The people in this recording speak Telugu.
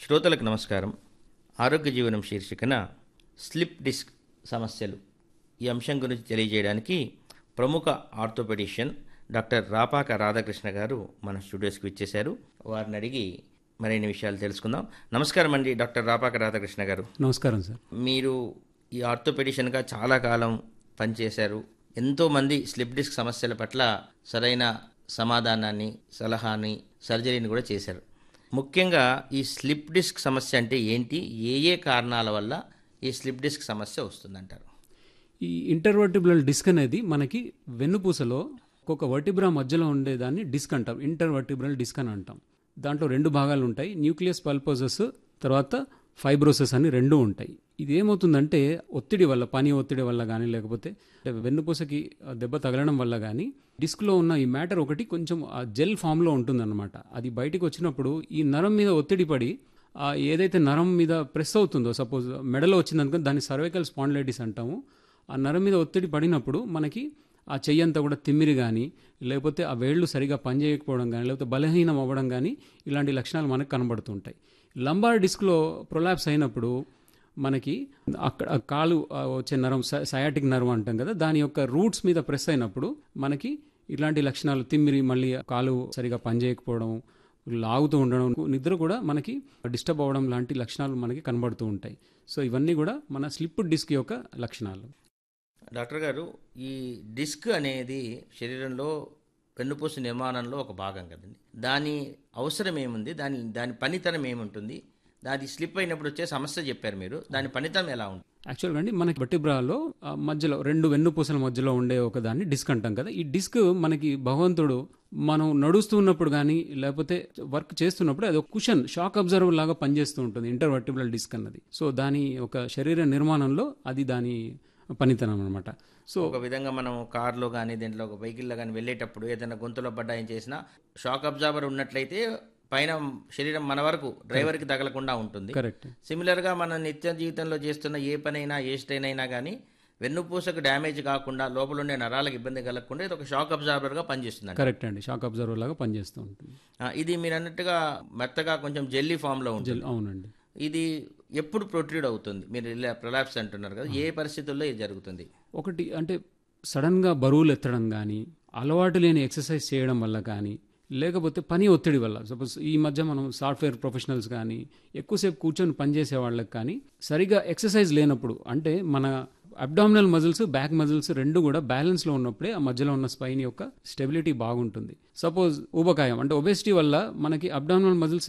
శ్రోతలకు నమస్కారం ఆరోగ్య జీవనం శీర్షికన స్లిప్ డిస్క్ సమస్యలు ఈ అంశం గురించి తెలియజేయడానికి ప్రముఖ ఆర్థోపెడిషియన్ డాక్టర్ రాపాక రాధాకృష్ణ గారు మన స్టూడియోస్కి ఇచ్చేశారు వారిని అడిగి మరిన్ని విషయాలు తెలుసుకుందాం నమస్కారం అండి డాక్టర్ రాపాక రాధాకృష్ణ గారు నమస్కారం సార్ మీరు ఈ ఆర్థోపెడిషన్గా చాలా కాలం పనిచేశారు ఎంతోమంది స్లిప్ డిస్క్ సమస్యల పట్ల సరైన సమాధానాన్ని సలహాని సర్జరీని కూడా చేశారు ముఖ్యంగా ఈ స్లిప్ డిస్క్ సమస్య అంటే ఏంటి ఏ ఏ కారణాల వల్ల ఈ స్లిప్ డిస్క్ సమస్య వస్తుందంటారు ఈ ఇంటర్వర్టిబ్రల్ డిస్క్ అనేది మనకి వెన్నుపూసలో ఒక్కొక్క వర్టిబ్రా మధ్యలో ఉండేదాన్ని డిస్క్ అంటాం ఇంటర్వర్టిబ్రల్ డిస్క్ అని అంటాం దాంట్లో రెండు భాగాలు ఉంటాయి న్యూక్లియస్ పల్పోసస్ తర్వాత ఫైబ్రోసెస్ అని రెండు ఉంటాయి ఇది ఏమవుతుందంటే ఒత్తిడి వల్ల పని ఒత్తిడి వల్ల కానీ లేకపోతే వెన్నుపూసకి దెబ్బ తగలడం వల్ల కానీ డిస్క్లో ఉన్న ఈ మ్యాటర్ ఒకటి కొంచెం ఆ జెల్ ఫామ్లో ఉంటుందన్నమాట అది బయటికి వచ్చినప్పుడు ఈ నరం మీద ఒత్తిడి పడి ఆ ఏదైతే నరం మీద ప్రెస్ అవుతుందో సపోజ్ మెడలో వచ్చిందనుకో దాన్ని సర్వైకల్ స్పాండిలైటిస్ అంటాము ఆ నరం మీద ఒత్తిడి పడినప్పుడు మనకి ఆ చెయ్యంతా కూడా తిమ్మిరి కానీ లేకపోతే ఆ వేళ్ళు సరిగా పనిచేయకపోవడం కానీ లేకపోతే బలహీనం అవ్వడం కానీ ఇలాంటి లక్షణాలు మనకు కనబడుతుంటాయి లంబార్ డిస్క్లో ప్రొలాప్స్ అయినప్పుడు మనకి అక్కడ ఆ కాలు ఆ వచ్చే నరం సయాటిక్ నర్వ్ అంటాం కదా దాని యొక్క రూట్స్ మీద ప్రెస్ అయినప్పుడు మనకి ఇలాంటి లక్షణాలు తిమ్మిరి మళ్ళీ కాలు సరిగా పనిచేయకపోవడం లాగుతూ ఉండడం నిద్ర కూడా మనకి డిస్టర్బ్ అవ్వడం లాంటి లక్షణాలు మనకి కనబడుతూ ఉంటాయి సో ఇవన్నీ కూడా మన స్లిప్ డిస్క్ యొక్క లక్షణాలు డాక్టర్ గారు ఈ డిస్క్ అనేది శరీరంలో వెన్నుపూస నిర్మాణంలో ఒక భాగం కదండి దాని అవసరం ఏముంది దాని దాని పనితనం ఏముంటుంది దాని స్లిప్ అయినప్పుడు వచ్చే సమస్య చెప్పారు మీరు దాని పనితనం ఎలా ఉంటుంది యాక్చువల్గా అండి మనకి బట్టిబ్రాలో ఆ మధ్యలో రెండు వెన్నుపూసల మధ్యలో ఉండే ఒక దాన్ని డిస్క్ అంటాం కదా ఈ డిస్క్ మనకి భగవంతుడు మనం నడుస్తున్నప్పుడు కానీ లేకపోతే వర్క్ చేస్తున్నప్పుడు అది ఒక కుషన్ షాక్ అబ్జర్వర్ లాగా పనిచేస్తూ ఉంటుంది ఇంటర్వర్టిబుల్ డిస్క్ అన్నది సో దాని ఒక శరీర నిర్మాణంలో అది దాని పనితనం అనమాట సో ఒక విధంగా మనం కార్లో కానీ దీంట్లో ఒక వెహికల్లో కానీ వెళ్ళేటప్పుడు ఏదైనా గొంతులో పడ్డా ఏం చేసినా షాక్ అబ్జార్బర్ ఉన్నట్లయితే పైన శరీరం మన వరకు డ్రైవర్కి తగలకుండా ఉంటుంది కరెక్ట్ సిమిలర్గా మన నిత్య జీవితంలో చేస్తున్న ఏ పనైనా ఏ స్ట్రెయిన్ అయినా కానీ వెన్నుపూసకు డ్యామేజ్ కాకుండా లోపల ఉండే నరాలకు ఇబ్బంది కలగకుండా ఇది ఒక షాక్ అబ్జార్బర్గా పనిచేస్తుంది కరెక్ట్ అండి షాక్ అబ్జర్వర్ లాగా పనిచేస్తూ ఉంటుంది ఇది మీరు అన్నట్టుగా మెత్తగా కొంచెం జెల్లీ ఫామ్లో ఉంటుంది జెల్ అవునండి ఇది ఎప్పుడు ప్రొట్రీడ్ అవుతుంది మీరు ఇలా ప్రొలాప్స్ అంటున్నారు కదా ఏ పరిస్థితుల్లో ఇది జరుగుతుంది ఒకటి అంటే సడన్గా బరువులు ఎత్తడం కానీ అలవాటు లేని ఎక్సర్సైజ్ చేయడం వల్ల కానీ లేకపోతే పని ఒత్తిడి వల్ల సపోజ్ ఈ మధ్య మనం సాఫ్ట్వేర్ ప్రొఫెషనల్స్ కానీ ఎక్కువసేపు కూర్చొని పనిచేసే వాళ్ళకి కానీ సరిగా ఎక్సర్సైజ్ లేనప్పుడు అంటే మన అబ్డామినల్ మజిల్స్ బ్యాక్ మజిల్స్ రెండు కూడా బ్యాలెన్స్లో ఉన్నప్పుడే ఆ మధ్యలో ఉన్న స్పైన్ యొక్క స్టెబిలిటీ బాగుంటుంది సపోజ్ ఊబకాయం అంటే ఒబెసిటీ వల్ల మనకి అబ్డామినల్ మజిల్స్